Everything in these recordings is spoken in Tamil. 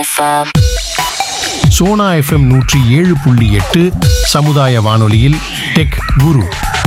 FM. சோனா எஃப்எம் நூற்றி ஏழு புள்ளி எட்டு சமுதாய வானொலியில் டெக் குரு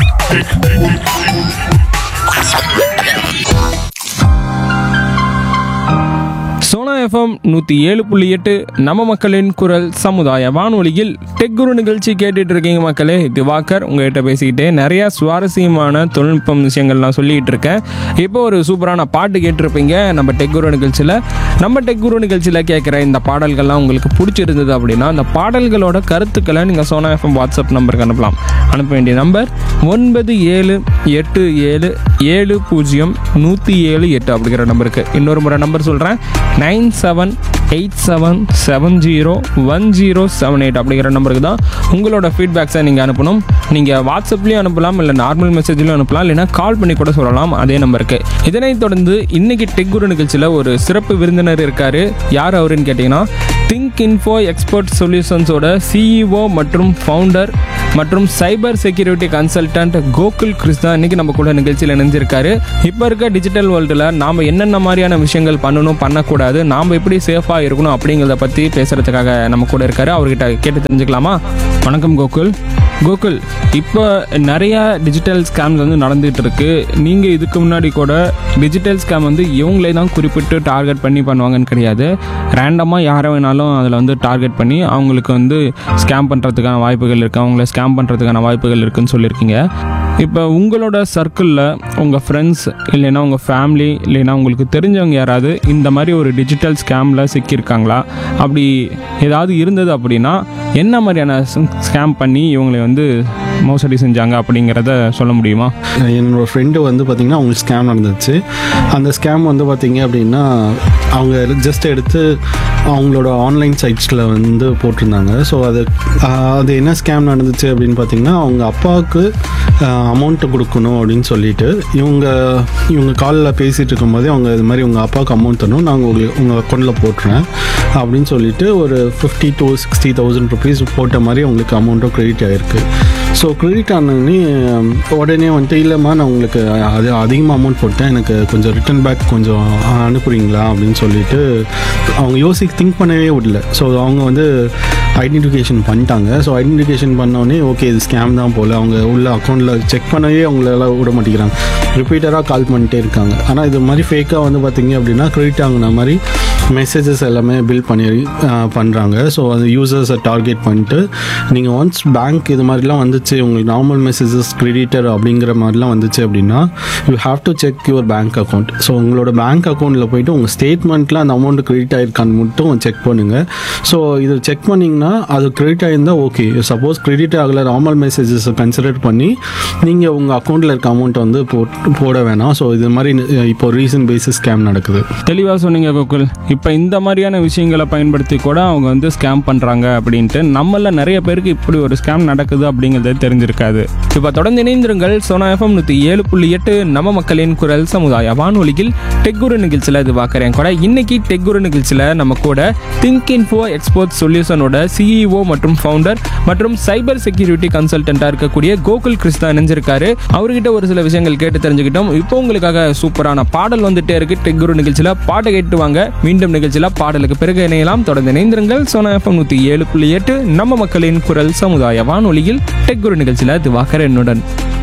சோனா எஃப்எம் நூற்றி ஏழு புள்ளி எட்டு நம்ம மக்களின் குரல் சமுதாய வானொலியில் டெக் குரு நிகழ்ச்சி கேட்டுட்டு இருக்கீங்க மக்களே திவாகர் உங்ககிட்ட பேசிக்கிட்டே நிறைய சுவாரஸ்யமான தொழில்நுட்பம் விஷயங்கள்லாம் சொல்லிட்டு இருக்கேன் இப்போ ஒரு சூப்பரான பாட்டு கேட்டிருப்பீங்க நம்ம டெக் குரு நிகழ்ச்சியில் நம்ம டெக் குரு நிகழ்ச்சியில் கேட்குற இந்த பாடல்கள்லாம் உங்களுக்கு பிடிச்சிருந்தது அப்படின்னா அந்த பாடல்களோட கருத்துக்களை நீங்கள் சோனா எஃப்எம் வாட்ஸ்அப் நம்பருக்கு அனுப்பலாம் அனுப்ப வேண்டிய நம்பர் ஒன்பது ஏழு எட்டு ஏழு ஏழு பூஜ்ஜியம் நூற்றி ஏழு எட்டு அப்படிங்கிற நம்பருக்கு இன்னொரு முறை நம்பர் சொல்கிறேன் nine seven eight seven seven zero one zero seven eight அப்படிங்கிற நம்பருக்கு தான் உங்களோட ஃபீட்பேக்ஸை நீங்கள் அனுப்பணும் நீங்கள் வாட்ஸ்அப்லேயும் அனுப்பலாம் இல்லை நார்மல் மெசேஜ்லையும் அனுப்பலாம் இல்லைனா கால் பண்ணி கூட சொல்லலாம் அதே நம்பருக்கு இதனைத் தொடர்ந்து இன்னைக்கு டெக் குரு நிகழ்ச்சியில் ஒரு சிறப்பு விருந்தினர் இருக்கார் யார் அவருன்னு கேட்டிங்கன்னா திங்க் இன்ஃபோ எக்ஸ்பர்ட் சொல்யூஷன்ஸோட சிஇஓ மற்றும் ஃபவுண்டர் மற்றும் cyber security consultant Gokul Krishna இன்னைக்கு நம்ம கூட நிகழ்ச்சியில் இணைஞ்சிருக்காரு இப்போ இருக்க டிஜிட்டல் வேர்ல்டில் நாம் என்னென்ன மாதிரியான விஷயங்கள் பண்ணணும் பண்ணக்கூடாது நாம் எப்படி சேஃபாக இருக்கணும் அப்படிங்கிறத பற்றி பேசுகிறதுக்காக நம்ம கூட இருக்காரு அவர்கிட்ட கேட்டு தெரிஞ்சுக்கலாமா வணக்கம் கோகுல் கோகுல் இப்போ நிறையா டிஜிட்டல் ஸ்கேம்ஸ் வந்து நடந்துகிட்டு இருக்கு நீங்கள் இதுக்கு முன்னாடி கூட டிஜிட்டல் ஸ்கேம் வந்து இவங்களே தான் குறிப்பிட்டு டார்கெட் பண்ணி பண்ணுவாங்கன்னு கிடையாது ரேண்டமாக யாரை வேணாலும் அதில் வந்து டார்கெட் பண்ணி அவங்களுக்கு வந்து ஸ்கேம் பண்ணுறதுக்கான வாய்ப்புகள் இருக்குது அவங்கள ஸ்கேம் பண்ணுறதுக்கான வாய்ப்புகள் இருக்குன்னு சொல்லியிருக்கீங்க இப்போ உங்களோட சர்க்கிளில் உங்கள் ஃப்ரெண்ட்ஸ் இல்லைன்னா உங்கள் ஃபேமிலி இல்லைன்னா உங்களுக்கு தெரிஞ்சவங்க யாராவது இந்த மாதிரி ஒரு டிஜிட்டல் ஸ்கேமில் சிக்கியிருக்காங்களா அப்படி ஏதாவது இருந்தது அப்படின்னா என்ன மாதிரியான ஸ்கேம் பண்ணி இவங்களை வந்து மோசடி செஞ்சாங்க அப்படிங்கிறத சொல்ல முடியுமா என்னோடய ஃப்ரெண்டு வந்து பார்த்திங்கன்னா அவங்களுக்கு ஸ்கேம் நடந்துச்சு அந்த ஸ்கேம் வந்து பார்த்திங்க அப்படின்னா அவங்க ஜஸ்ட் எடுத்து அவங்களோட ஆன்லைன் சைட்ஸில் வந்து போட்டிருந்தாங்க ஸோ அது ஆஹ், அது என்ன ஸ்கேம் நடந்துச்சு அப்படின்னு பார்த்தீங்கன்னா அவங்க அப்பாவுக்கு அமௌண்ட்டு கொடுக்கணும் அப்படின்னு சொல்லிட்டு இவங்க இவங்க காலில் பேசிகிட்டு இருக்கும்போதே அவங்க இது மாதிரி உங்கள் அப்பாவுக்கு அமௌண்ட் தரணும் நாங்கள் உங்களுக்கு உங்கள் அக்கௌண்ட்டில் போட்டுறேன் அப்படின்னு சொல்லிட்டு ஒரு fifty to sixty thousand rupees போட்ட மாதிரி அவங்களுக்கு அமௌண்ட்டும் கிரெடிட் ஆகிருக்கு ஸோ கிரெடிட் ஆனோடனே உடனே வந்துட்டு இல்லைம்மா நான் உங்களுக்கு அது அதிகமாக அமௌண்ட் போட்டேன் எனக்கு கொஞ்சம் ரிட்டர்ன் பேக் கொஞ்சம் அனுப்புறீங்களா அப்படின்னு சொல்லிட்டு அவங்க யோசி திங்க் பண்ணவே விடல ஸோ அவங்க வந்து ஐடென்டிஃபிகேஷன் பண்ணிட்டாங்க ஸோ ஐடென்டிஃபிகேஷன் பண்ணோடனே ஓகே இது ஸ்கேம் தான் போல் அவங்க உள்ள அக்கௌண்ட்டில் செக் பண்ணவே அவங்களால விட மாட்டேங்கிறாங்க ரிப்பீட்டராக கால் பண்ணிட்டே இருக்காங்க ஆனால் இது மாதிரி ஃபேக்காக வந்து பார்த்தீங்க அப்படின்னா கிரெடிட் ஆகுன மாதிரி மெசேஜஸ் எல்லாமே பில் பண்ணி பண்ணுறாங்க ஸோ அது யூசர்ஸை டார்கெட் பண்ணிட்டு நீங்கள் ஒன்ஸ் பேங்க் இது மாதிரிலாம் வந்துச்சு உங்களுக்கு நார்மல் மெசேஜஸ் கிரெடிட்டர் அப்படிங்கிற மாதிரிலாம் வந்துச்சு அப்படின்னா you have to check your bank account so உங்களோட பேங்க் அக்கௌண்ட்டில் போயிட்டு உங்கள் ஸ்டேட்மெண்ட்டில் அந்த அமௌண்ட் கிரெடிட் ஆயிருக்கான்னு மட்டும் செக் பண்ணுங்கள் ஸோ இது செக் பண்ணிங்கன்னா அது கிரெடிட் ஆயிருந்தால் ஓகே சப்போஸ் கிரெடிட் ஆகலை நார்மல் மெசேஜஸை கன்சிடர் பண்ணி நீங்கள் உங்கள் அக்கௌண்ட்டில் இருக்க அமௌண்ட்டை வந்து போட் போட வேணாம் ஸோ இது மாதிரி அஹ், இப்போ ரீசன்ட் பேசிஸ் ஸ்கேம் நடக்குது தெளிவாக சொன்னீங்க கோகுல் இப்போ இந்த மாதிரியான விஷயங்களை பயன்படுத்தி கூட அவங்க வந்து ஸ்கேம் பண்ணுறாங்க அப்படின்ட்டு நம்மள நிறைய பேருக்கு இப்படி ஒரு ஸ்கேம் நடக்குது அப்படிங்கிறது தெரிஞ்சிருக்காது இப்போ தொடர்ந்து இணைந்திருங்கள் சோனா எஃப்எம் நூற்றி ஏழு புள்ளி எட்டு நம்ம மக்களின் குரல் சமுதாய வானொலியில் டெக்குரு நிகழ்ச்சியில் இது பார்க்குறேன் கூட இன்னைக்கு டெக்குரு நிகழ்ச்சியில் நம்ம கூட திங்க் இன்ஃபோ எக்ஸ்போர்ட் சொல்யூஷனோட சிஇஓ மற்றும் ஃபவுண்டர் மற்றும் சைபர் செக்யூரிட்டி கன்சல்டண்ட்டாக இருக்கக்கூடிய கோகுல் கிருஷ்ணா இணைஞ்சிருக்காரு அவர்கிட்ட ஒரு சில விஷயங்கள் கேட்டு தெரிஞ்சுக்கிட்டோம் இப்போ உங்களுக்காக சூப்பரான பாடல் வந்துட்டே இருக்கு டெக்குரு நிகழ்ச்சியில் பாட்டை கேட்டு வாங்க மீண்டும் நிகழ்ச்சியில் பாடலுக்கு பிறகு இணையலாம் தொடர்ந்து இணைந்திருங்கள் சோனா எஃப்எம் நூற்றி ஏழு புள்ளி எட்டு நம்ம மக்களின் குரல் சமுதாய வானொலியில் டெக்குரு நிகழ்ச்சியில் திவாகர் என்னுடன்